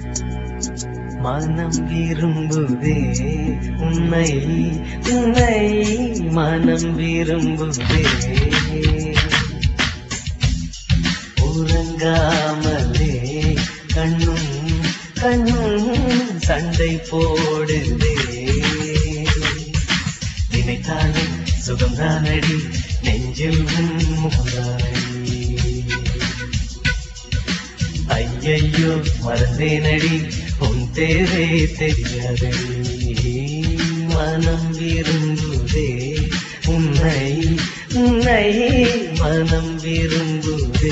மனம் விரும்புதே உன்னை உன்னை மனம் விரும்புதே உறங்காமலே கண்ணும் கண்ணும் சண்டை போடுதே நினைத்தாலே சுகம்தானடி நெஞ்சில் உன் முகந்தானடி ஐயையோ மறந்தேனடி உன் தேரே தெரியாதடி மனம் விரும்புதே உன்னை உன்னை மனம் விரும்புதே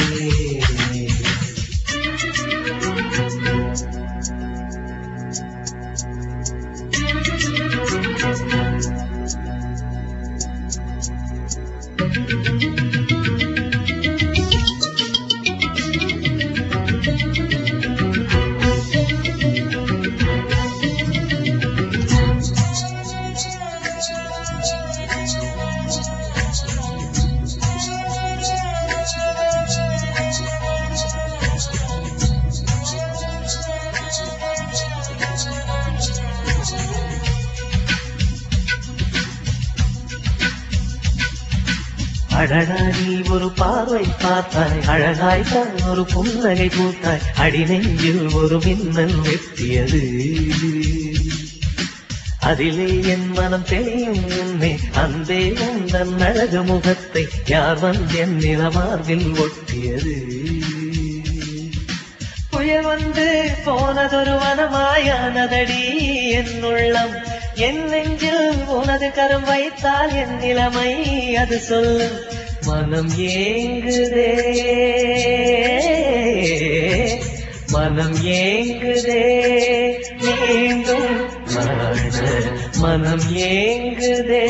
அழகா நீ ஒரு பார்வை பார்த்தாய் அழகாய் தான் ஒரு புன்னகை பூத்தாய் அடி நெஞ்சில் ஒரு மின்னல் வெட்டியது அதிலே என் மனம் தெளியும் உன்னை அந்தே உந்தன் அழகு முகத்தை யார் வந்து என் நிலமார்பில் ஒட்டியது புயல் வந்து போனதொரு வனமாயானதடி என் உள்ளம் என் நெஞ்சில் உனது கரம் வைத்தால் என் நிலைமை அது சொல்லும் மனம் ஏங்குதே மனம் ஏங்குதே மீண்டும் வாழ மனம் ஏங்குதே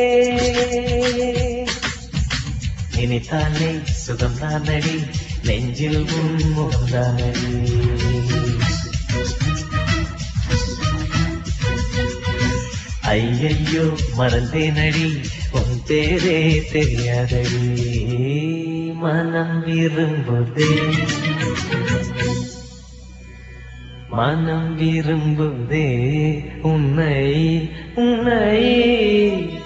நினைத்தாலே சுகம்தானடி நெஞ்சில் உன் முகந்தானடி ஐயையோ மறந்தேனடி உன் பேரே தெரியாதடி மனம் விரும்புதே மனம் விரும்புதே உன்னை உன்னை